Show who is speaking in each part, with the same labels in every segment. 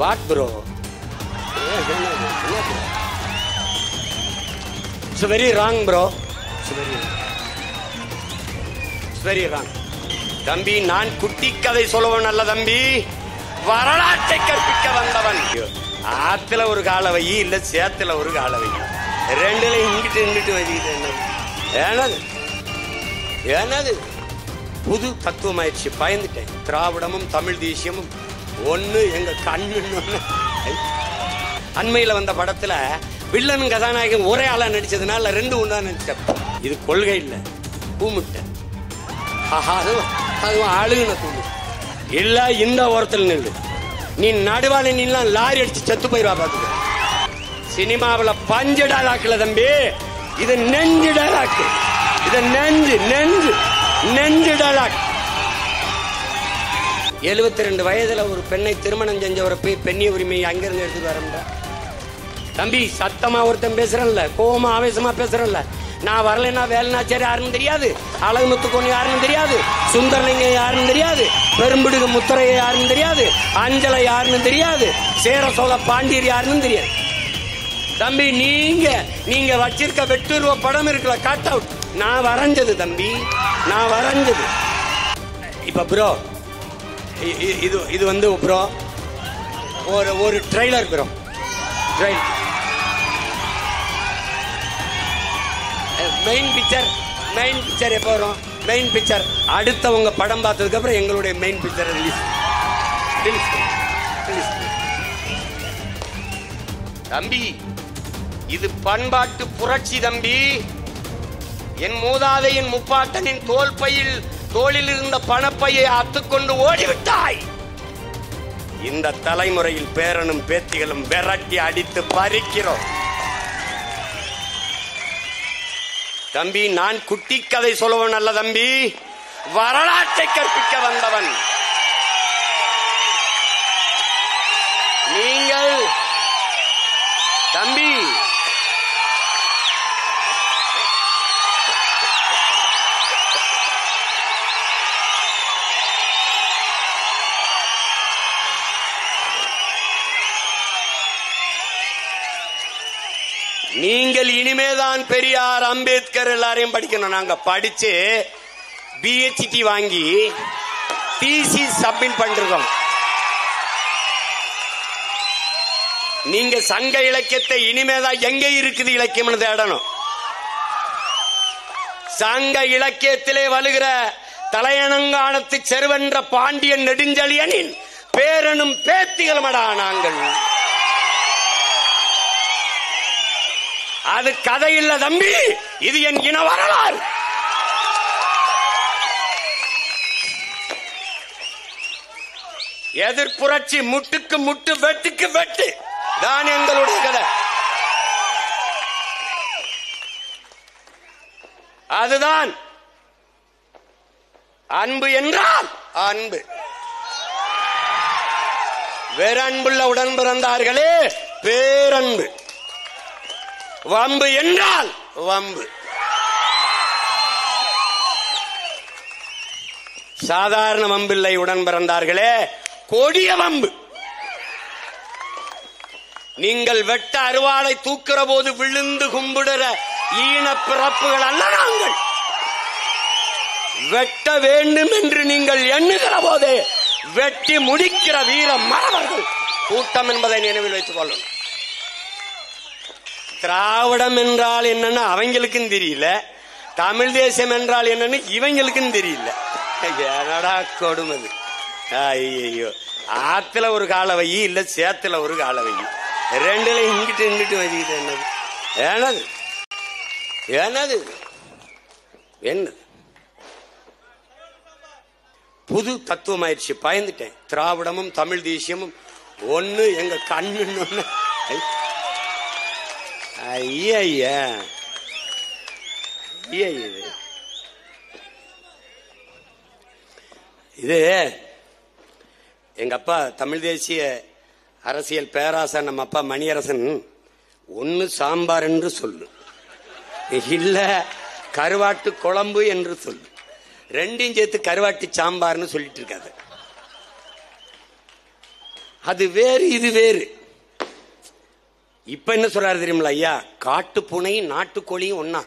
Speaker 1: What bro it's very wrong bro it's very it's very wrong தம்பி நான் குட்டி கதை சொல்லுவன் அல்ல தம்பி வரலாற்றை கற்பிக்க வந்தவன் ஆத்துல ஒரு கால வை இல்ல சேத்துல ஒரு கால வை ரெண்டுல இங்கிட்டு இங்கிட்டு வச்சுக்கிட்டு என்னது ஏனது ஏனது புது தத்துவம் ஆயிடுச்சு பயந்துட்டேன் திராவிடமும் தமிழ் தேசியமும் ஒண்ணு எங்க கண்ணுன்னு ஒண்ணு. ஐ. அண்மையில வந்த படத்துல வில்லனும் கதாநாயகன் ஒரே ஆளா நடிச்சதுனால ரெண்டு ஒண்ணா நடிச்சேன் இது கொள்கை இல்ல கூமுட்டை ஆஹா, அதுவும் அதுவும் அழுகுன தூண்டு இல்ல இந்த ஓரத்தில் நில்லு நீ நடுவால நீலாம் லாரி அடிச்சு செத்து போயிருவா பாத்துக்க சினிமாவுல பஞ்சு டாலாக்குல தம்பி இது நெஞ்சு டாலாக்கு இது நெஞ்சு நெஞ்சு நெஞ்சு டாலாக் எழுபத்தி ரெண்டு வயதுல ஒரு பெண்ணை திருமணம் செஞ்சவரை போய் பெண்ணிய உரிமையை அங்கிருந்து எடுத்துட்டு வரமுடா தம்பி சத்தமா ஒருத்தன் பேசுறேன்ல கோவமா ஆவேசமா பேசுறேன்ல நான் வரலைன்னா வேலுநாச்சியார் யாருன்னு தெரியாது அழகுமுத்து பொண்ணு யாருன்னு தெரியாது சுந்தரலிங்க யாருன்னு தெரியாது பெரும்பிடுகு முத்துரைய யாருன்னு தெரியாது அஞ்சலை யாருன்னு தெரியாது சேர சோழ பாண்டியர் யாருன்னு தெரியாது தம்பி நீங்க நீங்க வச்சிருக்க வெட்டுருவ படம் இருக்குல்ல கட் அவுட் நான் வரைஞ்சது தம்பி நான் வரைஞ்சது இப்ப ப்ரோ இது இது வந்து ப்ரோ ஒரு ஒரு trailer bro trail main picture main picture எப்போ வரும் மெயின் பிக்சர் அடுத்தவங்க படம் பார்த்ததுக்கு அப்புறம் எங்களுடைய main picture release release release தம்பி இது பண்பாட்டு புரட்சி தம்பி என் மூதாதையின் முப்பாட்டனின் தோல் பையில் தோளில் இருந்த பணப்பையை அத்துக்கொண்டு ஓடிவிட்டாய் இந்த தலைமுறையில் பேரனும் பேத்திகளும் விரட்டி அடித்து பறிக்கிறோம் தம்பி நான் குட்டி கதை சொல்லுவன் அல்ல தம்பி வரலாற்றை கற்பிக்க வந்தவன் நீங்கள் தம்பி நீங்கள் இனிமேதான் பெரியார் அம்பேத்கர் எல்லாரையும் படிக்கணும் நாங்க படிச்சு பிஹெச்டி வாங்கி டிசி சப்மிட் பண்ணிருக்கோம் நீங்க சங்க இலக்கியத்தை இனிமேதான் எங்க இருக்குது இலக்கியம்னு தேடணும் சங்க இலக்கியத்திலே வலுகிற தலையணங்கானத்து செருவென்ற பாண்டியன் நெடுஞ்செழியனின் பேரனும் பேத்திகளுமடா நாங்கள் அது கதை இல்ல தம்பி இது என் இன வரலாறு எதிர்ப்புரட்சி முட்டுக்கு முட்டு வெட்டுக்கு வெட்டு தான் எங்களுடைய கதை அதுதான் அன்பு என்றால் அன்பு வேற அன்புள்ள உடன் பிறந்தார்களே பேரன்பு வம்பு என்றால் வம்பு சாதாரண வம்பில்லை உடன் பிறந்தார்களே கொடிய வம்பு நீங்கள் வெட்ட அருவாளை தூக்குற போது விழுந்து கும்பிடுற ஈன பிறப்புகள் அல்ல நாங்கள் வெட்ட வேண்டும் என்று நீங்கள் எண்ணுகிற போதே வெட்டி முடிக்கிற வீர மறவர்கள் கூட்டம் என்பதை நினைவில் வைத்துக் கொள்ளணும் திராவிடம் என்றால் என்னன்னு அவங்களுக்கும் தெரியல தமிழ் தேசம் என்றால் என்னன்னு இவங்களுக்கும் தெரியல என்னடா கொடுமது ஐயோ ஆத்துல ஒரு கால வை இல்ல சேத்துல ஒரு கால வை ரெண்டுல இங்கிட்டு இங்கிட்டு வச்சுக்கிட்டு என்னது என்னது என்னது என்னது புது தத்துவம் ஆயிடுச்சு பயந்துட்டேன் திராவிடமும் தமிழ் தேசியமும் ஒண்ணு எங்க கண்ணுன்னு ஒண்ணு ஐ. ஐயா ஐயா ஐயா இது இது எங்க அப்பா தமிழ் தேசிய அரசியல் பேராசன் நம்ம அப்பா மணியரசன் ஒன்னு சாம்பார் என்று சொல்லு இல்ல கருவாட்டு குழம்பு என்று சொல்லு ரெண்டையும் சேர்த்து கருவாட்டு சாம்பார்னு சொல்லிட்டு இருக்காது அது வேறு இது வேறு இப்ப என்ன சொல்றாரு தெரியுமில ஐயா காட்டு பூனையும் நாட்டுக்கோழியும் ஒன்னா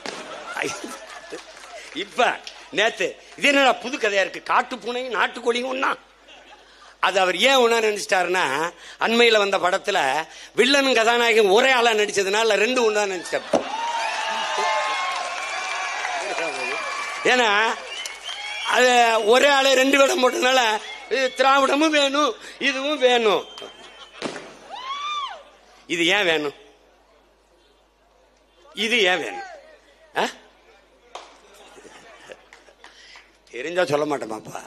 Speaker 1: இப்ப நேத்து இது என்னடா புது கதையா இருக்கு காட்டு பூனையும் நாட்டுக்கோழியும் ஒன்னா அது அவர் ஏன் ஒன்னா நினைச்சிட்டாருன்னா அண்மையில வந்த படத்துல வில்லனும் கதாநாயகன் ஒரே ஆளா நடிச்சதுனால ரெண்டு ஒன்னா நினைச்சிட்டாரு ஏன்னா அது ஒரே ஆளு ரெண்டு வேடம் போட்டதுனால இது திராவிடமும் வேணும் இதுவும் வேணும் இது ஏன் வேணும் இது ஏன் வேணும் ஆ? தெரிஞ்சா சொல்ல மாட்டேமாப்பா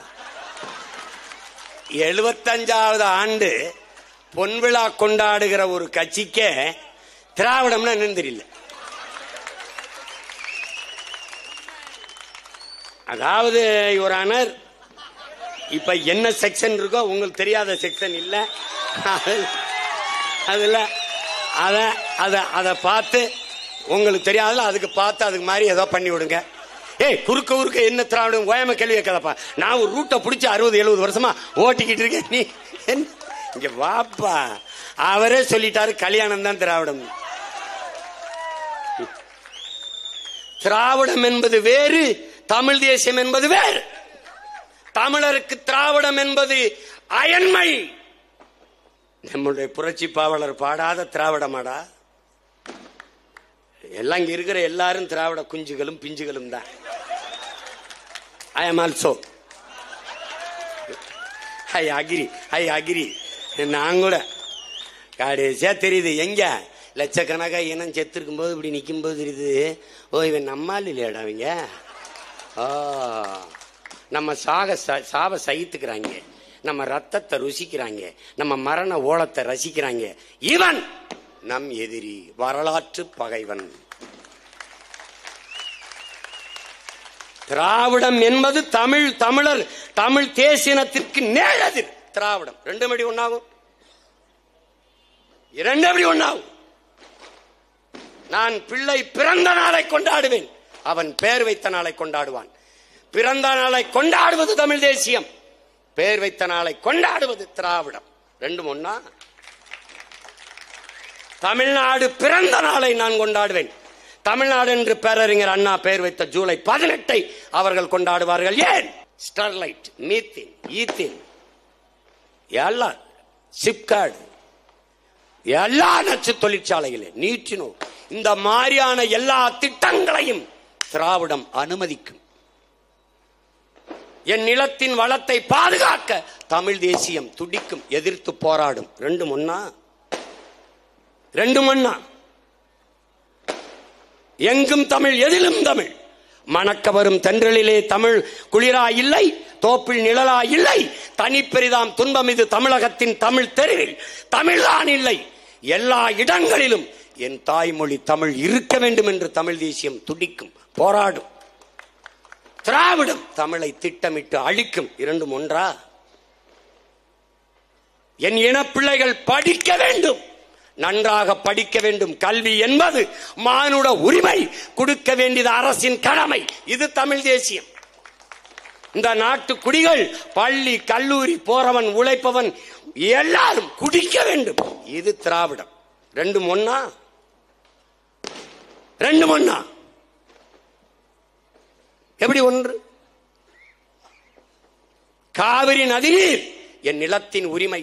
Speaker 1: எழுபத்தஞ்சாவது ஆண்டு பொன்விழா கொண்டாடுகிற ஒரு கட்சிக்கே திராவிடம்னா என்னன்னு தெரியல அதாவது யுவரானர் இப்ப என்ன செக்ஷன் இருக்கோ உங்களுக்கு தெரியாத செக்ஷன் இல்ல அது- அதுல அத அத அதை பார்த்து உங்களுக்கு தெரியாதுல அதுக்கு பார்த்து அதுக்கு மாதிரி ஏதோ பண்ணி விடுங்க ஏய் குறுக்க குறுக்க என்ன திராவிடம் ஓயாம கேள்வி கேட்காதப்பா நான் ஒரு ரூட்டை பிடிச்சி அறுபது எழுபது வருஷமா ஓட்டிக்கிட்டு இருக்கேன் நீ என்ன? இங்க வாப்பா அவரே சொல்லிட்டாரு கல்யாணம் தான் திராவிடம் திராவிடம் என்பது வேறு தமிழ் தேசியம் என்பது வேறு தமிழருக்கு திராவிடம் என்பது அயன்மை நம்முடைய புரட்சி பாவலர் பாடாத திராவிடமாடா எல்லாம் இங்க இருக்கிற எல்லாரும் திராவிட குஞ்சுகளும் பிஞ்சுகளும் தான் ஐ எம் ஆல்சோ ஐ அகிரி ஐ அகிரி நான் கூட கடைசியா தெரியுது எங்க லட்சக்கணக்கா இனம் செத்துருக்கும் போது இப்படி நிற்கும் போது தெரியுது ஓ இவன் நம்மால் இல்லையாடா அவங்க ஓ நம்ம சாக ச- சாவ சகித்துக்கிறாங்க நம்ம ரத்தத்தை ருசிக்கிறாங்க நம்ம மரண ஓலத்தை ரசிக்கிறாங்க இவன் நம் எதிரி வரலாற்று பகைவன் திராவிடம் என்பது தமிழ் தமிழர் தமிழ் தேசியனத்திற்கு நேரதிர் திராவிடம் ரெண்டு மணி ஒன்னாகும் இரண்டு அப்படி ஒன்னாகும் நான் பிள்ளை பிறந்த நாளை கொண்டாடுவேன் அவன் பெயர் வைத்த நாளை கொண்டாடுவான் பிறந்த நாளை கொண்டாடுவது தமிழ் தேசியம் பெயர் வைத்த நாளை கொண்டாடுவது திராவிடம் ரெண்டும் ஒன்னா தமிழ்நாடு பிறந்த நாளை நான் கொண்டாடுவேன் தமிழ்நாடு என்று பேரறிஞர் அண்ணா பெயர் வைத்த ஜூலை பதினெட்டை அவர்கள் கொண்டாடுவார்கள் ஏன் ஸ்டெர்லைட் மீத்தின் ஈத்தின் எல்லாம் சிப்கார்டு எல்லா நச்சு தொழிற்சாலைகளே நீட்டினோ இந்த மாதிரியான எல்லா திட்டங்களையும் திராவிடம் அனுமதிக்கும் என் நிலத்தின் வளத்தை பாதுகாக்க தமிழ் தேசியம் துடிக்கும் எதிர்த்து போராடும் ரெண்டு ஒன்னா ரெண்டு ஒன்னா எங்கும் தமிழ் எதிலும் தமிழ் மணக்க வரும் தென்றலிலே தமிழ் குளிரா இல்லை தோப்பில் நிழலா இல்லை தனிப்பெரிதாம் துன்பம் இது தமிழகத்தின் தமிழ் தெருவில் தமிழ்தான் இல்லை எல்லா இடங்களிலும் என் தாய்மொழி தமிழ் இருக்க வேண்டும் என்று தமிழ் தேசியம் துடிக்கும் போராடும் திராவிடம் தமிழை திட்டமிட்டு அழிக்கும் இரண்டும் ஒன்றா என் இனப்பிள்ளைகள் படிக்க வேண்டும் நன்றாக படிக்க வேண்டும் கல்வி என்பது மானுட உரிமை கொடுக்க வேண்டியது அரசின் கடமை இது தமிழ் தேசியம் இந்த நாட்டு குடிகள் பள்ளி கல்லூரி போறவன் உழைப்பவன் எல்லாரும் குடிக்க வேண்டும் இது திராவிடம் ரெண்டும் ஒன்னா ரெண்டும் ஒன்னா எப்படி ஒன்று காவிரி நதிநீர் என் நிலத்தின் உரிமை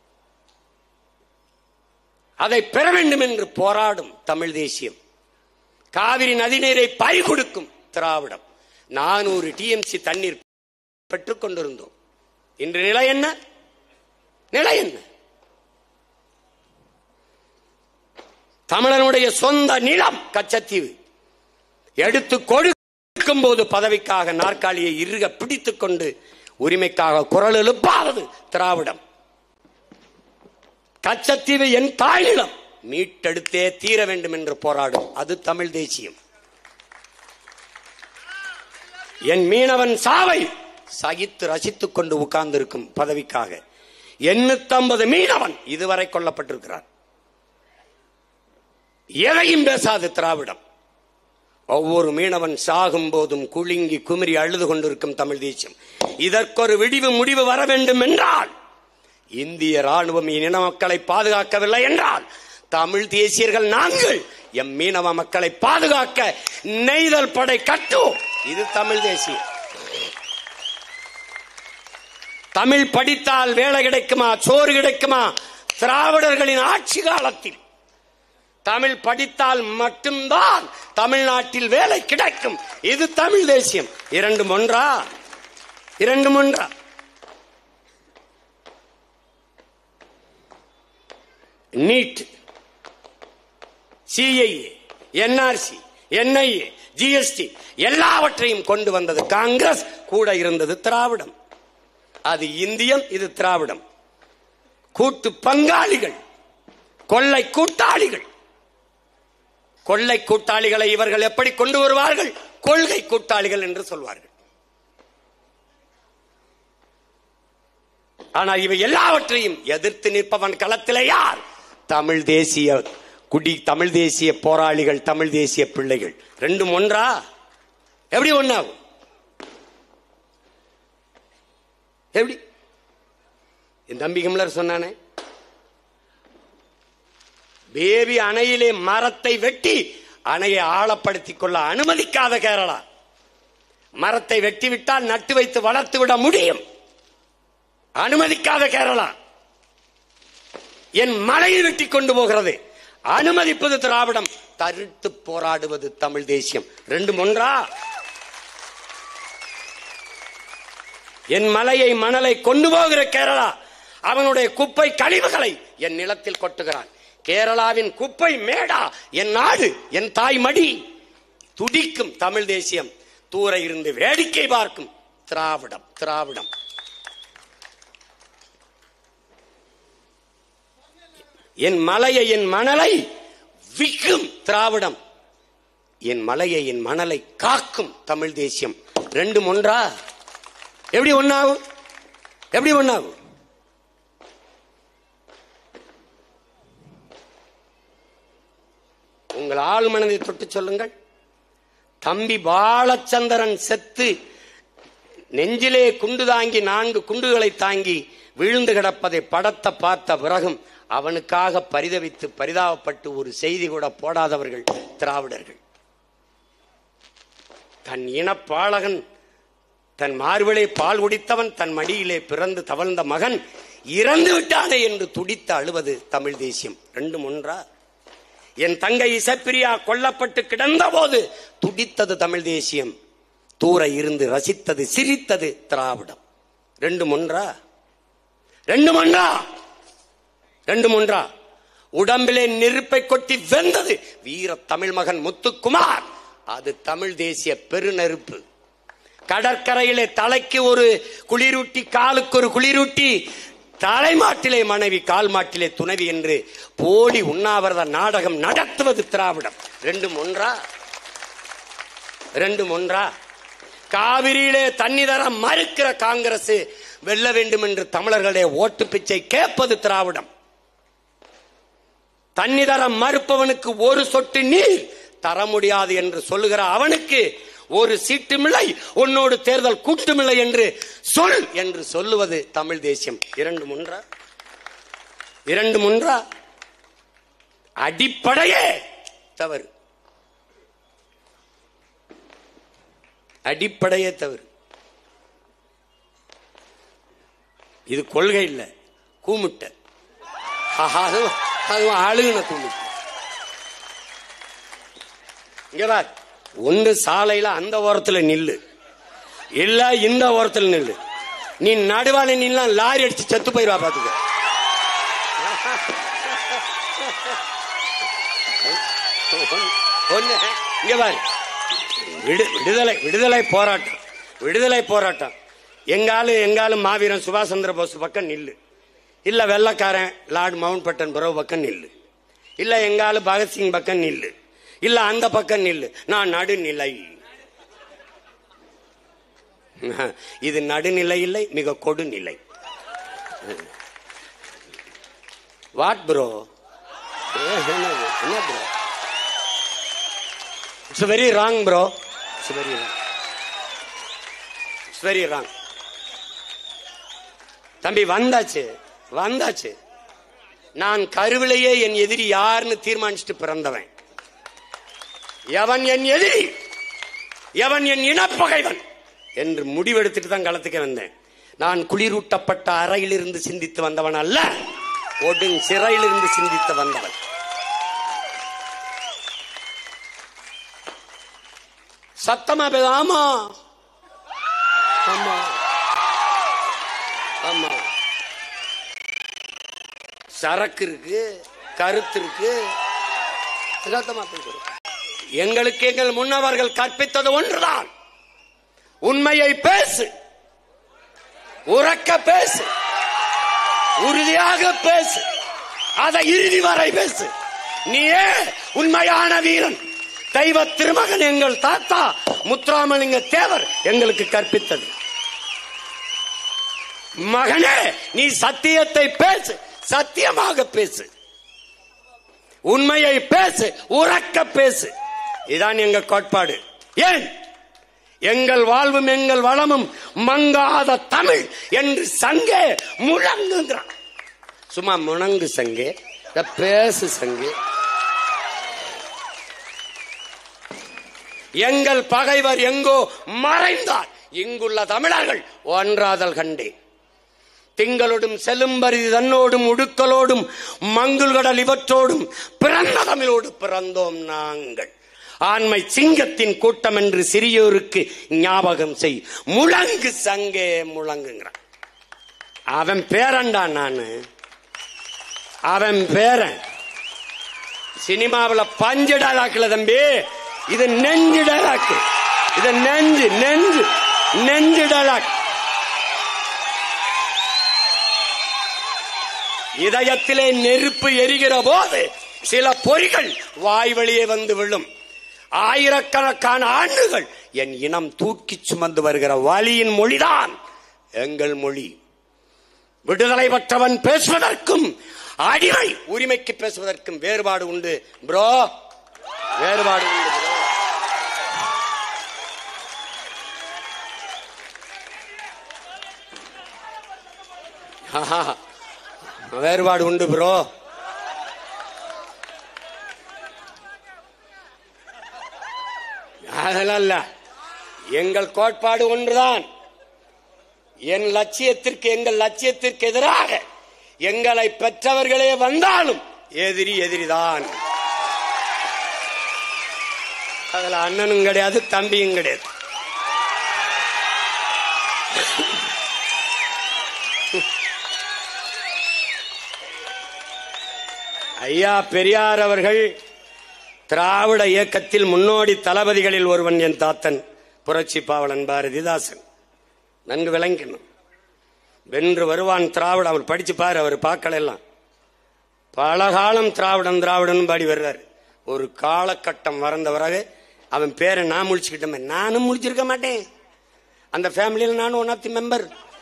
Speaker 1: அதை பெற வேண்டும் என்று போராடும் தமிழ் தேசியம் காவிரி நதிநீரை பறி கொடுக்கும் திராவிடம் நானூறு டிஎம்சி தண்ணீர் பெற்றுக் கொண்டிருந்தோம் இன்று நிலை என்ன நிலை என்ன தமிழனுடைய சொந்த நிலம் கச்சத்தீவு எடுத்து கொடுக்கும் போது பதவிக்காக நாற்காலியை இறுக பிடித்துக் கொண்டு உரிமைக்காக குரல் எழுப்பாவது திராவிடம் கச்சத்தீவு என் தாய்நிலம் மீட்டெடுத்தே தீர வேண்டும் என்று போராடும் அது தமிழ் தேசியம் என் மீனவன் சாவை சகித்து ரசித்துக் கொண்டு உட்கார்ந்திருக்கும் பதவிக்காக எண்ணூத்தம்பது மீனவன் இதுவரை கொல்லப்பட்டிருக்கிறார் எதையும் பேசாது திராவிடம் ஒவ்வொரு மீனவன் சாகும் போதும் குலுங்கி குமிரி அழுது கொண்டிருக்கும் தமிழ் தேசியம் இதற்கொரு விடிவு முடிவு வர வேண்டும் என்றால் இந்திய ராணுவம் இன மக்களை பாதுகாக்கவில்லை என்றால் தமிழ் தேசியர்கள் நாங்கள் எம் மீனவ மக்களை பாதுகாக்க நெய்தல் படை கட்டுவோம் இது தமிழ் தேசியம் தமிழ் படித்தால் வேலை கிடைக்குமா சோறு கிடைக்குமா திராவிடர்களின் ஆட்சி காலத்தில் தமிழ் படித்தால் மட்டும்தான் தமிழ்நாட்டில் வேலை கிடைக்கும் இது தமிழ் தேசியம் இரண்டு ஒன்றா இரண்டு ஒன்றா NEET CAA NRC NIA GST எல்லாவற்றையும் கொண்டு வந்தது காங்கிரஸ் கூட இருந்தது திராவிடம் அது இந்தியம் இது திராவிடம் கூட்டு பங்காளிகள் கொள்ளை கூட்டாளிகள் கொள்ளை கூட்டாளிகளை இவர்கள் எப்படி கொண்டு வருவார்கள் கொள்கை கூட்டாளிகள் என்று சொல்வார்கள் ஆனால் இவை எல்லாவற்றையும் எதிர்த்து நிற்பவன் களத்திலே யார் தமிழ் தேசிய குடி தமிழ் தேசிய போராளிகள் தமிழ் தேசிய பிள்ளைகள் ரெண்டும் ஒன்றா எப்படி ஒன்னாகும் எப்படி என் தம்பி கமலர் சொன்னானே பேபி அணையிலே மரத்தை வெட்டி அணையை ஆழப்படுத்திக் கொள்ள அனுமதிக்காத கேரளா மரத்தை வெட்டி விட்டால் நட்டு வைத்து வளர்த்து விட முடியும் அனுமதிக்காத கேரளா என் மலையை வெட்டி கொண்டு போகிறது அனுமதிப்பது திராவிடம் தடுத்து போராடுவது தமிழ் தேசியம் ரெண்டு ஒன்றா என் மலையை மணலை கொண்டு போகிற கேரளா அவனுடைய குப்பை கழிவுகளை என் நிலத்தில் கொட்டுகிறான் கேரளாவின் குப்பை மேடா என் நாடு என் தாய் மடி துடிக்கும் தமிழ் தேசியம் தூர இருந்து வேடிக்கை பார்க்கும் திராவிடம் திராவிடம் என் மலையை என் மணலை விற்கும் திராவிடம் என் மலையை என் மணலை காக்கும் தமிழ் தேசியம் ரெண்டும் ஒன்றா எப்படி ஒன்னாகும் எப்படி ஒன்னாகும் உங்கள் ஆள் மனதை தொட்டு சொல்லுங்கள் தம்பி பாலச்சந்திரன் செத்து நெஞ்சிலே குண்டு தாங்கி நான்கு குண்டுகளை தாங்கி விழுந்து கிடப்பதை படத்தை பார்த்த பிறகும் அவனுக்காக பரிதவித்து பரிதாபப்பட்டு ஒரு செய்தி கூட போடாதவர்கள் திராவிடர்கள் தன் இனப்பாளகன் தன் மார்பிலே பால் குடித்தவன் தன் மடியிலே பிறந்து தவழ்ந்த மகன் இறந்து விட்டானே என்று துடித்து அழுவது தமிழ் தேசியம் ரெண்டும் ஒன்றா என் தங்கை இசப்பிரியா கொல்லப்பட்டு கிடந்த போது துடித்தது தமிழ் தேசியம் தூர இருந்து ரசித்தது சிரித்தது திராவிடம் ரெண்டு ஒன்றா ரெண்டு ஒன்றா ரெண்டு ஒன்றா உடம்பிலே நெருப்பை கொட்டி வெந்தது வீர தமிழ் மகன் முத்துக்குமார் அது தமிழ் தேசிய பெருநெருப்பு கடற்கரையிலே தலைக்கு ஒரு குளிரூட்டி காலுக்கு ஒரு குளிரூட்டி தலைமாட்டிலே மனைவி கால் மாட்டிலே துணைவி என்று போலி உண்ணாவிரத நாடகம் நடத்துவது திராவிடம் ரெண்டும் ஒன்றா ரெண்டும் ஒன்றா காவிரியிலே தண்ணி தர மறுக்கிற காங்கிரஸ் வெல்ல வேண்டும் என்று தமிழர்களுடைய ஓட்டு பிச்சை கேட்பது திராவிடம் தண்ணி தர மறுப்பவனுக்கு ஒரு சொட்டு நீர் தர முடியாது என்று சொல்லுகிற அவனுக்கு ஒரு சீட்டுமில்லை உன்னோடு தேர்தல் கூட்டுமில்லை என்று சொல் என்று சொல்லுவது தமிழ் தேசியம் இரண்டு முன்றா இரண்டு முன்றா அடிப்படையே தவறு அடிப்படையே தவறு இது கொள்கை இல்ல கூமுட்டை ஆஹா, அதுவும் அதுவும் அழுகுன கூமுட்டை இங்க பார் ஒன்று சாலையில அந்த ஓரத்துல நில்லு இல்ல இந்த ஓரத்துல நில்லு நீ நடுவால நின்னா லாரி அடிச்சு செத்து போயிருவா பாத்துக்க ஒண்ணு இங்க பாரு விடு- விடுதலை விடுதலை போராட்டம் விடுதலை போராட்டம் எங்காலும் எங்காலும் மாவீரன் சுபாஷ் சந்திர போஸ் பக்கம் நில்லு இல்ல வெள்ளக்காரன் லார்ட் மவுண்ட் பட்டன் பிரபு பக்கம் நில்லு இல்ல எங்காலும் பகத்சிங் பக்கம் நில்லு இல்ல அந்த பக்கம் நில்லு நான் நடுநிலை இது நடுநிலை இல்லை மிக கொடுநிலை வாட் ப்ரோ என்ன bro it's very wrong bro it's very wrong it's very wrong தம்பி வந்தாச்சு வந்தாச்சு நான் கருவிலேயே என் எதிரி யாருன்னு தீர்மானிச்சுட்டு பிறந்தவன் எவன் என் எதிரி எவன் என் இனப்பகைவன் என்று முடிவெடுத்துட்டு தான் களத்துக்கு வந்தேன் நான் குளிரூட்டப்பட்ட அறையிலிருந்து சிந்தித்து வந்தவன் அல்ல ஒடுங் சிறையிலிருந்து சிந்தித்து வந்தவன் சத்தமா பேச ஆமா ஆமா ஆமா சரக்கு இருக்கு கருத்து இருக்கு சத்தமா பேசுறோம் எங்களுக்கு எங்கள் முன்னவர்கள் கற்பித்தது ஒன்றுதான் உண்மையை பேசு உறக்க பேசு உறுதியாக பேசு அதை இறுதி வரை பேசு நீயே உண்மையான வீரன் தெய்வ திருமகன் எங்கள் தாத்தா முத்துராமலிங்க தேவர் எங்களுக்கு கற்பித்தது மகனே நீ சத்தியத்தை பேசு சத்தியமாக பேசு உண்மையை பேசு உறக்க பேசு இதான் எங்க கோட்பாடு ஏன் எங்கள் வாழ்வும் எங்கள் வளமும் மங்காத தமிழ் என்று சங்கே முழங்குங்கிறான் சும்மா முழங்கு சங்கே இத பேசு சங்கே எங்கள் பகைவர் எங்கோ மறைந்தார் இங்குள்ள தமிழர்கள் ஒன்றாதல் கண்டேன் திங்களோடும் செலும்பரிதி தன்னோடும் உடுக்கலோடும் மங்குள்கடல் இவற்றோடும் பிறந்த தமிழோடு பிறந்தோம் நாங்கள் ஆண்மை சிங்கத்தின் கூட்டம் என்று சிறியோருக்கு ஞாபகம் செய் முழங்கு சங்கே முழங்குங்கிறான் அவன் பேரன்டா நானு அவன் பேரன் சினிமாவில் பஞ்சு டைலாக்ல தம்பி இது நெஞ்சு டைலாக் இது நெஞ்சு நெஞ்சு நெஞ்சு டைலாக் இதயத்திலே நெருப்பு எரிகிற போது சில பொறிகள் வாய் வழியே வந்து விழும் ஆயிரக்கணக்கான ஆண்டுகள் என் இனம் தூக்கி சுமந்து வருகிற வலியின் மொழிதான் எங்கள் மொழி விடுதலை பெற்றவன் பேசுவதற்கும் அடிமை உரிமைக்கு பேசுவதற்கும் வேறுபாடு உண்டு ப்ரோ வேறுபாடு உண்டு bro. ஆஹா, வேறுபாடு உண்டு ப்ரோ அதெல்லாம் இல்ல எங்கள் கோட்பாடு ஒன்றுதான் என் லட்சியத்திற்கு எங்கள் லட்சியத்திற்கு எதிராக எங்களை பெற்றவர்களே வந்தாலும் எதிரி எதிரிதான் அதுல அண்ணனும் கிடையாது தம்பியும் கிடையாது ஐயா பெரியார் அவர்கள் திராவிட இயக்கத்தில் முன்னோடி தளபதிகளில் ஒருவன் என் தாத்தன் புரட்சி பாவலன் பாரதிதாசன் நன்கு விளங்கணும் வென்று வருவான் திராவிட அவர் படிச்சு பாரு அவர் பார்க்கல எல்லாம் பல காலம் திராவிடம் திராவிடன் பாடி வர்றார் ஒரு காலகட்டம் வரந்தவராக அவன் பேரை நான் முழிச்சுக்கிட்டேன் நானும் முழிச்சிருக்க மாட்டேன் அந்த ஃபேமிலியில் நானும் ஒன் ஆஃப் தி மெம்பர்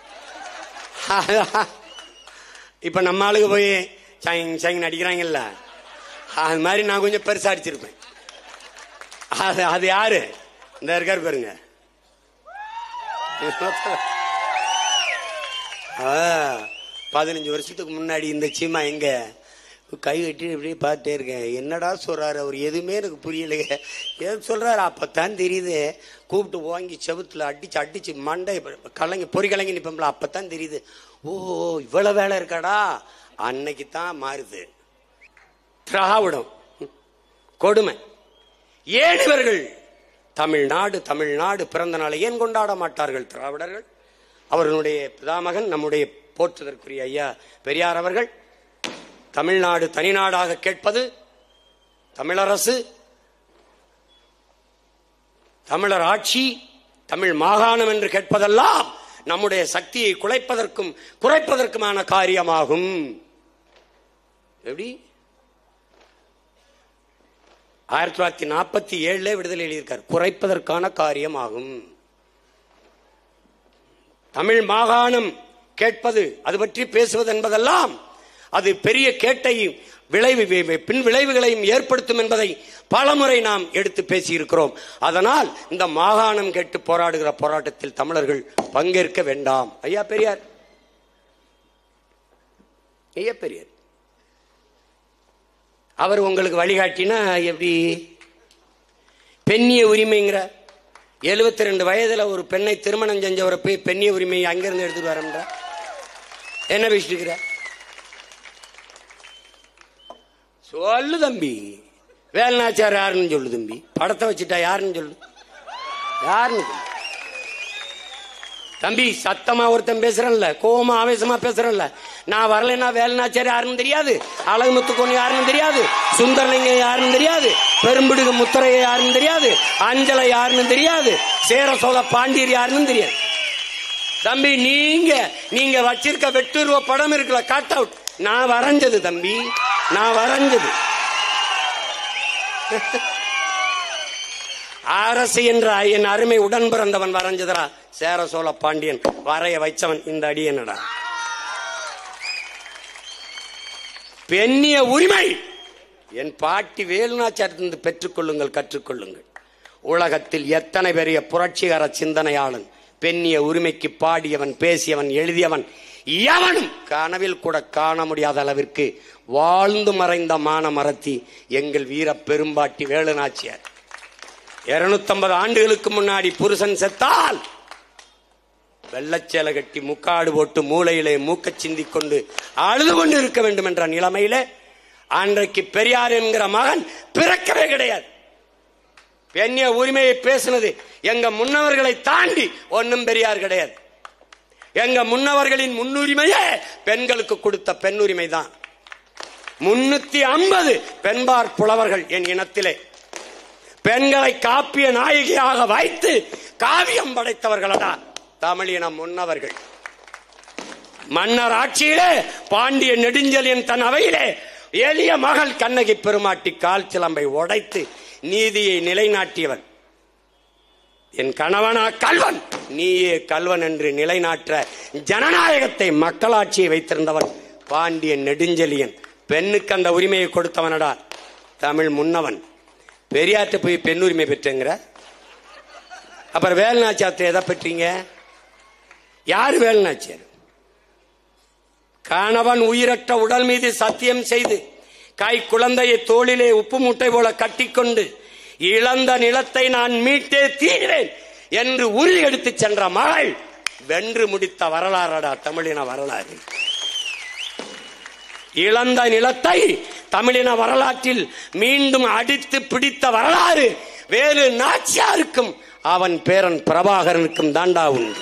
Speaker 1: இப்ப நம்ம ஆளுங்க போய் சைங் சைங் அடிக்கிறாங்கல்ல அது மாதிரி நான் கொஞ்சம் பெருசா அடிச்சிருப்பேன் அது அது யாரு இந்த இருக்காரு பாருங்க ஆ, பதினஞ்சு வருஷத்துக்கு முன்னாடி இந்த சீமா எங்க கை கட்டி இப்படியே பார்த்துட்டே இருக்கேன் என்னடா சொல்றாரு அவர் எதுவுமே எனக்கு புரியலையே எது சொல்றாரு அப்பத்தான் தெரியுது கூப்பிட்டு வாங்கி செவுத்துல அடிச்சு அடிச்சு மண்டை கலங்கி பொறி கலங்கி நிப்போம்ல அப்பத்தான் தெரியுது ஓ இவ்வளவு வேலை இருக்காடா அன்னைக்கு தான் மாறுது திராவிடம் கொடுமை ஏன் இவர்கள் தமிழ்நாடு தமிழ்நாடு பிறந்த நாளை ஏன் கொண்டாட மாட்டார்கள் திராவிடர்கள் அவர்களுடைய பிதாமகன் நம்முடைய போற்றுதற்குரிய ஐயா பெரியார் அவர்கள் தமிழ்நாடு தனிநாடாக கேட்பது தமிழரசு தமிழர் ஆட்சி தமிழ் மாகாணம் என்று கேட்பதெல்லாம் நம்முடைய சக்தியை குலைப்பதற்கும் குறைப்பதற்குமான காரியமாகும் எப்படி ஆயிரத்தி தொள்ளாயிரத்தி நாற்பத்தி ஏழுல விடுதலை எழுதியிருக்கார் குறைப்பதற்கான காரியமாகும் தமிழ் மாகாணம் கேட்பது அது பற்றி பேசுவது என்பதெல்லாம் அது பெரிய கேட்டையும் விளைவு வி- பின் விளைவுகளையும் ஏற்படுத்தும் என்பதை பலமுறை நாம் எடுத்து பேசியிருக்கிறோம் அதனால் இந்த மாகாணம் கேட்டு போராடுகிற போராட்டத்தில் தமிழர்கள் பங்கேற்க வேண்டாம் ஐயா பெரியார் மிகப்பெரியவர் அவர் உங்களுக்கு வழிகாட்டினா எப்படி பெண்ணிய உரிமைங்கிற எழுபத்தி ரெண்டு வயதுல ஒரு பெண்ணை திருமணம் செஞ்சவரை போய் பெண்ணிய உரிமையை அங்கிருந்து எடுத்துட்டு வரன்ற என்ன பேசிட்டு இருக்கிற சொல்லு தம்பி வேல்நாச்சார் யாருன்னு சொல்லு தம்பி படத்தை வச்சுட்டா யாருன்னு சொல்லு யாருன்னு சொல்லு தம்பி சத்தமா ஒருத்தன் பேசுறேன்ல கோவமா ஆவேசமா பேசுறேன்ல நான் வரலைன்னா வேலுநாச்சாரி யாருன்னு தெரியாது அழகுமுத்து கொண்டு யாருன்னு தெரியாது சுந்தரலிங்க யாருன்னு தெரியாது பெரும்பிடுகு முத்துரைய யாருன்னு தெரியாது அஞ்சலை யாருன்னு தெரியாது சேர சோழ பாண்டியர் யாருன்னு தெரியாது தம்பி நீங்க நீங்க வச்சிருக்க வெட்டுருவ படம் இருக்குல்ல கட் அவுட் நான் வரைஞ்சது தம்பி நான் வரைஞ்சது அரசு என்ற என் அருமை உடன் பிறந்தவன் வரைஞ்சதரா சேர சோழ பாண்டியன் வரைய வைச்சவன் இந்த அடியனடா பெண்ணிய உரிமை என் பாட்டி வேலுநாச்சாரத்திலிருந்து பெற்றுக்கொள்ளுங்கள் கற்றுக்கொள்ளுங்கள் உலகத்தில் எத்தனை பெரிய புரட்சிகர சிந்தனையாளன் பெண்ணிய உரிமைக்கு பாடியவன் பேசியவன் எழுதியவன் எவனும் கனவில் கூட காண முடியாத அளவிற்கு வாழ்ந்து மறைந்த மான மரத்தி எங்கள் வீர பெரும்பாட்டி வேலுநாச்சியார் இருநூத்தம்பது ஆண்டுகளுக்கு முன்னாடி புருஷன் செத்தால் வெள்ளச்சேலை கட்டி முக்காடு போட்டு மூளையிலே மூக்கச் சிந்திக் கொண்டு அழுது கொண்டு இருக்க வேண்டும் என்ற நிலைமையிலே அன்றைக்கு பெரியார் என்கிற மகன் பிறக்கவே கிடையாது பெண்ணிய உரிமையை பேசினது எங்க முன்னவர்களை தாண்டி ஒன்னும் பெரியார் கிடையாது எங்க முன்னவர்களின் முன்னுரிமையே பெண்களுக்கு கொடுத்த பெண் உரிமை தான் முன்னூத்தி ஐம்பது பெண்பார் புலவர்கள் என் இனத்திலே பெண்களை காப்பிய நாயகியாக வைத்து காவியம் படைத்தவர்களடா தமிழின முன்னவர்கள் மன்னர் ஆட்சியிலே பாண்டிய நெடுஞ்செலியன் தன் அவையிலே எளிய மகள் கண்ணகி பெருமாட்டி கால் சிலம்பை உடைத்து நீதியை நிலைநாட்டியவன் என் கணவனா கல்வன் நீயே கல்வன் என்று நிலைநாட்ட ஜனநாயகத்தை மக்களாட்சியை வைத்திருந்தவன் பாண்டிய நெடுஞ்செலியன் பெண்ணுக்கு அந்த உரிமையை கொடுத்தவனடா தமிழ் முன்னவன் பெரியார்ட்ட போய் பெண் உரிமை பெற்றங்கிற அப்புறம் வேலுநாச்சியாரத்தை எதை பெற்றீங்க யார் வேலுநாச்சியார் கணவன் உயிரற்ற உடல் மீது சத்தியம் செய்து கை குழந்தையை தோளிலே உப்பு மூட்டை போல கட்டிக்கொண்டு இழந்த நிலத்தை நான் மீட்டே தீர்வேன் என்று உறுதி எடுத்து சென்ற மகள் வென்று முடித்த வரலாறடா தமிழின வரலாறு இழந்த நிலத்தை தமிழின வரலாற்றில் மீண்டும் அடித்து பிடித்த வரலாறு வேறு நாச்சியாருக்கும் அவன் பேரன் பிரபாகரனுக்கும் தாண்டா உண்டு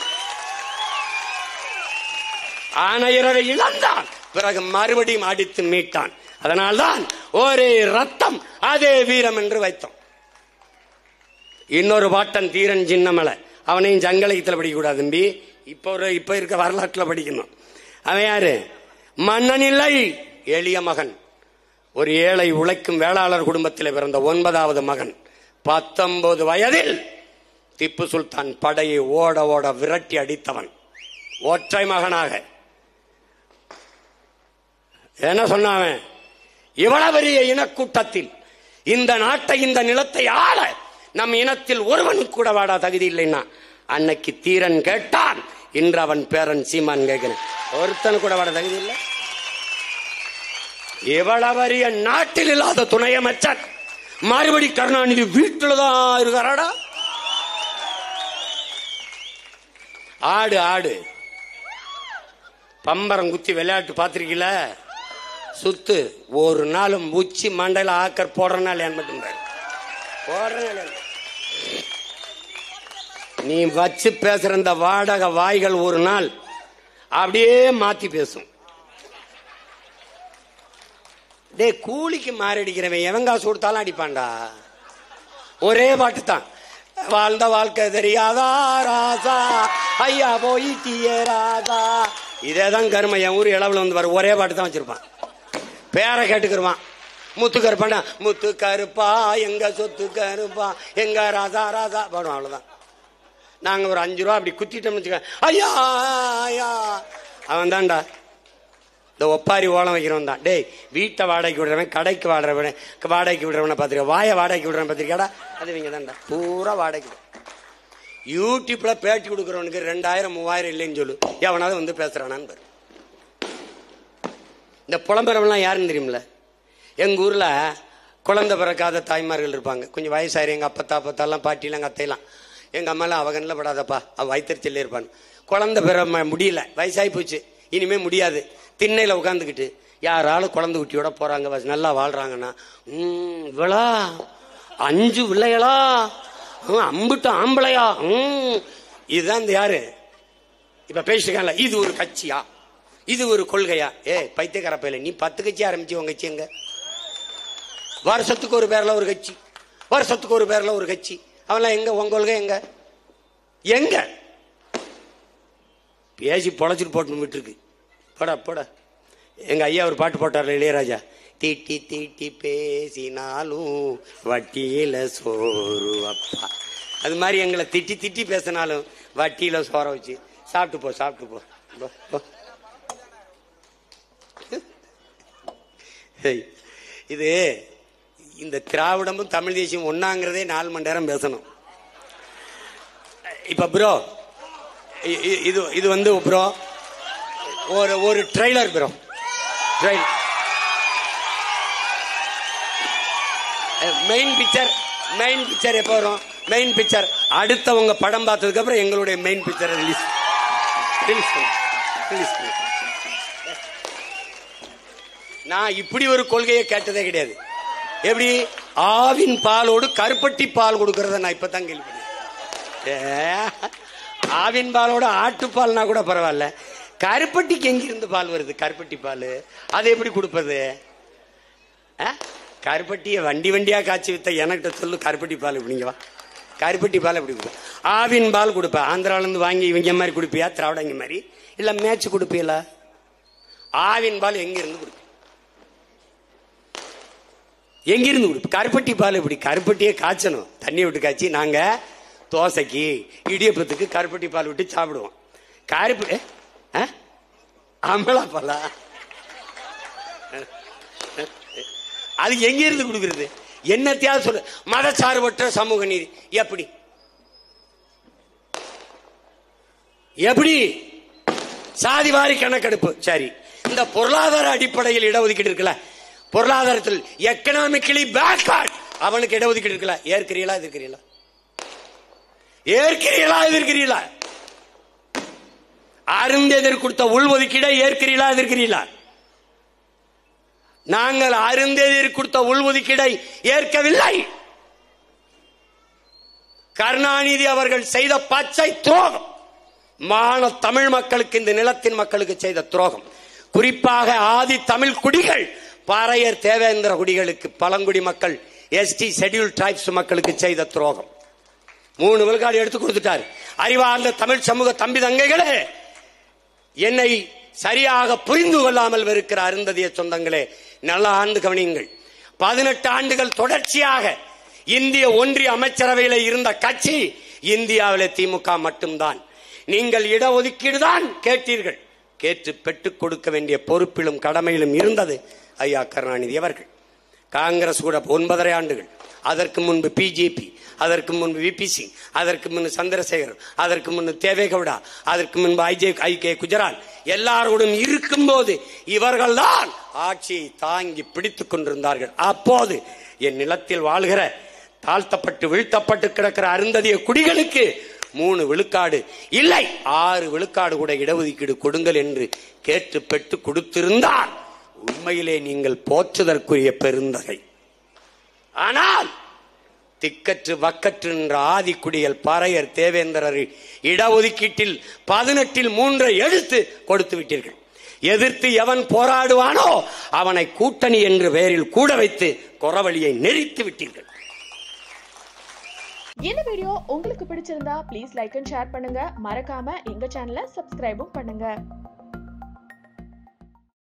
Speaker 1: ஆணையரவை இழந்தான் பிறகு மறுபடியும் அடித்து மீட்டான் அதனால்தான் ஒரே ரத்தம் அதே வீரம் என்று வைத்தோம் இன்னொரு பாட்டன் தீரன் சின்னமலை அவனையும் சங்கலயத்தில் படிக்கக்கூடாது தம்பி இப்போ ஒரு இப்ப இருக்க வரலாற்றுல படிக்கணும் அவன் யாரு மன்னன் இல்லை எளிய மகன் ஒரு ஏழை உழைக்கும் வேளாளர் குடும்பத்தில் பிறந்த ஒன்பதாவது மகன் பத்தொன்பது வயதில் திப்பு சுல்தான் படையை ஓட ஓட விரட்டி அடித்தவன் ஒற்றை மகனாக என்ன சொன்னாவன் இவ்வளவு பெரிய இனக்கூட்டத்தில் இந்த நாட்டை இந்த நிலத்தை ஆள நம் இனத்தில் ஒருவனுக்கு கூட வாடா தகுதி இல்லைன்னா அன்னைக்கு தீரன் கேட்டான் இன்று அவன் பேரன் சீமான் கேட்கிறேன் ஒருத்தனு கூட வாட தகுதி இல்லை இவ்வளவு பெரிய நாட்டில் இல்லாத துணை அமைச்சர் மறுபடி கருணாநிதி வீட்டில் தான் இருக்கிறாடா ஆடு ஆடு பம்பரம் குத்தி விளையாட்டு பார்த்திருக்கீல சுத்து ஒரு நாளும் உச்சி மண்டையில ஆக்கர் போடுறனால ஏன் மட்டும் பாரு. போடுறனால என்ன? நீ வச்சு பேசுற இந்த வாடகை வாய்கள் ஒரு நாள் அப்படியே மாத்தி பேசும் டேய் கூலிக்கு மாரடிக்கிறவன் எவன் காசு கொடுத்தாலும் அடிப்பான்டா ஒரே பாட்டு தான் வாழ்ந்த வாழ்க்கை தெரியாதா ராசா ஐயா போய் தீய ராசா இதே தான் கருமை என் ஊர் இளவுல வந்து வர ஒரே பாட்டு தான் வச்சிருப்பான் பேரை கேட்டுக்கிருவான் முத்து கருப்பாண்டா முத்து கருப்பா எங்க சொத்து கருப்பா எங்க ராசா ராசா பாடுவோம் அவ்வளவுதான் நாங்க ஒரு அஞ்சு ரூபா அப்படி குத்திட்டோம்னு வச்சுக்க ஐயா ஐயா அவன் தான்டா இந்த ஒப்பாரி ஓலம் வைக்கிறவன் தான் டேய் வீட்டை வாடகைக்கு விடுறவன் கடைக்கு வாடுறவன் வாடகைக்கு விடுறவனை பார்த்துருக்க வாயை வாடகைக்கு விடுறவன் பார்த்துருக்கடா அது இவங்க தான்டா பூரா வாடகைக்கு யூடியூப்ல பேட்டி கொடுக்குறவனுக்கு ரெண்டாயிரம் மூவாயிரம் இல்லைன்னு சொல்லு எவனாவது வந்து பேசுறானான்னு பாரு இந்த புலம்பெறவெல்லாம் யாருன்னு தெரியுமில்ல எங்க ஊர்ல குழந்தை பிறக்காத தாய்மார்கள் இருப்பாங்க கொஞ்சம் வயசாயிரு எங்க அப்பத்தா அப்பத்தாலாம் பாட்டிலாம் எங்க அத்தையெல்லாம் எங்க அம்மாலாம் அவ கண்ணில் படாதப்பா அவ வயிற்றுச்சல் இருப்பான் குழந்தை பெற ம- முடியல வயசாகி போச்சு இனிமே முடியாது திண்ணையில உட்காந்துக்கிட்டு யாராலும் குழந்தை குட்டியோட போறாங்க வ- நல்லா வாழ்றாங்கன்னா ம் இவளா அஞ்சு பிள்ளைகளா ம், அம்புட்டு ஆம்பளையா ம் இதுதான் இந்த யாரு இப்ப பேசிருக்காங்கல்ல இது ஒரு கட்சியா இது ஒரு கொள்கையா ஏ பைத்தியக்கார பையல நீ பத்து கட்சி ஆரம்பிச்சு உங்க கட்சி எங்க வருஷத்துக்கு ஒரு பேர்ல ஒரு கட்சி வருஷத்துக்கு ஒரு பேர்ல ஒரு கட்சி அவன்லாம் எங்க உங்க கொள்கை எங்க எங்க பேசி பொழைச்சிட்டு போட்டு விட்டுருக்கு போடா போடா எங்க ஐயா ஒரு பாட்டு போட்டார்ல இளையராஜா தீட்டி தீட்டி பேசினாலும் வட்டியில சோறு அப்பா அது மாதிரி எங்களை திட்டி திட்டி பேசினாலும் வட்டியில சோற வச்சு சாப்பிட்டு போ சாப்பிட்டு போ போ, போ. ஏய், இது இந்த திராவிடமும் தமிழ் தேசியம் ஒன்னாங்கிறதே நாலு மணி நேரம் பேசணும் இப்ப ப்ரோ இது இது வந்து ப்ரோ ஒரு ஒரு trailer bro trail main picture main picture எப்போ வரும் மெயின் பிக்சர் அடுத்தவங்க படம் பார்த்ததுக்கு அப்புறம் எங்களுடைய மெயின் பிக்சரை ரிலீஸ் ரிலீஸ் ரிலீஸ் நான் இப்படி ஒரு கொள்கையை கேட்டதே கிடையாது எப்படி ஆவின் பாலோடு கருப்பட்டி பால் கொடுக்கறத நான் இப்பதான் கேள்விப்பட்டேன் ஏ, ஆவின் பாலோட ஆட்டுப்பால்னா கூட பரவாயில்ல கருப்பட்டிக்கு எங்கிருந்து பால் வருது கருப்பட்டி பால் அதை எப்படி கொடுப்பது ஆ? கருப்பட்டியை வண்டி வண்டியா காய்ச்சி வித்த எனக்கிட்ட சொல்லு கருப்பட்டி பால் இப்படிங்க வா கருப்பட்டி பால் எப்படி கொடுப்பேன் ஆவின் பால் கொடுப்பேன் ஆந்திரால இருந்து வாங்கி இவங்க மாதிரி கொடுப்பியா திராவிடங்க மாதிரி இல்ல மேட்ச் கொடுப்பீங்களா ஆவின் பால் எங்க இருந்து கொடுப்பேன் எங்கிருந்து கொடுப்பு கருப்பட்டி பால் இப்படி கருப்பட்டியே காய்ச்சணும் தண்ணி விட்டு காய்ச்சி நாங்க தோசைக்கு இடியப்பத்துக்கு கருப்பட்டி பால் விட்டு சாப்பிடுவோம் கருப்பு ஆ? அமலா பாலா அது எங்க இருந்து கொடுக்கிறது என்னத்தையாவது சொல்லு மதச்சார்பற்ற சமூக நீதி எப்படி எப்படி சாதிவாரி கணக்கெடுப்பு சரி இந்த பொருளாதார அடிப்படையில் இடஒதுக்கீடு இருக்குல்ல பொருளாதாரத்தில் எக்கனாமிக்கலி பேக்வர்ட் அவனுக்கு இடஒதுக்கீடு இருக்குல்ல ஏற்கிறீங்களா எதிர்க்கிறீங்களா ஏற்கிறீங்களா எதிர்க்கிறீங்களா அருந்தெதிர் கொடுத்த உள்ஒதுக்கீடை ஏற்கிறீங்களா எதிர்க்கிறீங்களா நாங்கள் அருந்தெதிர் கொடுத்த உள்ஒதுக்கீடை ஏற்கவில்லை கருணாநிதி அவர்கள் செய்த பச்சை துரோகம் மான தமிழ் மக்களுக்கு இந்த நிலத்தின் மக்களுக்கு செய்த துரோகம் குறிப்பாக ஆதி தமிழ் குடிகள் பாறையர் தேவேந்திர குடிகளுக்கு பழங்குடி மக்கள் எஸ்டி ஷெட்யூல் டிரைப்ஸ் மக்களுக்கு செய்த துரோகம் மூணு விழுக்காடு எடுத்து கொடுத்துட்டார் அறிவார்ந்த தமிழ் சமூக தம்பி தங்கைகளே என்னை சரியாக புரிந்து கொள்ளாமல் இருக்கிற அருந்ததிய சொந்தங்களே நல்ல ஆண்டு கவனியுங்கள் பதினெட்டு ஆண்டுகள் தொடர்ச்சியாக இந்திய ஒன்றிய அமைச்சரவையில் இருந்த கட்சி இந்தியாவிலே திமுக மட்டும்தான் நீங்கள் இடஒதுக்கீடு தான் கேட்டீர்கள் கேட்டு பெற்றுக் கொடுக்க வேண்டிய பொறுப்பிலும் கடமையிலும் இருந்தது ஐயா கருணாநிதி அவர்கள் காங்கிரஸ் கூட ஒன்பதரை ஆண்டுகள் அதற்கு முன்பு பிஜேபி அதற்கு முன்பு விபி சிங் அதற்கு முன்பு சந்திரசேகர் அதற்கு முன்பு தேவேகவுடா அதற்கு முன்பு ஐஜே ஐ கே குஜரால் எல்லாரோடும் இருக்கும்போது இவர்கள்தான் ஆட்சியை தாங்கி பிடித்துக் கொண்டிருந்தார்கள் அப்போது என் நிலத்தில் வாழ்கிற தாழ்த்தப்பட்டு வீழ்த்தப்பட்டு கிடக்கிற அருந்ததிய குடிகளுக்கு மூணு விழுக்காடு இல்லை ஆறு விழுக்காடு கூட இடஒதுக்கீடு கொடுங்கள் என்று கேட்டு பெற்று கொடுத்திருந்தார் உண்மையிலே நீங்கள் போற்றுதற்குரிய பெருந்தகை ஆனால் திக்கற்று வக்கற்று என்ற ஆதிக்குடிகள் பறையர் தேவேந்திரர் இடஒதுக்கீட்டில் பதினெட்டில் மூன்றை எடுத்து கொடுத்து விட்டீர்கள் எதிர்த்து எவன் போராடுவானோ அவனை கூட்டணி என்று பெயரில் கூட வைத்து குறவழியை நெறித்து விட்டீர்கள்
Speaker 2: இந்த வீடியோ உங்களுக்கு பிடிச்சிருந்தா ப்ளீஸ் லைக் அண்ட் ஷேர் பண்ணுங்க மறக்காம எங்க சேனலை சப்ஸ்கிரைபும் பண்ணுங்க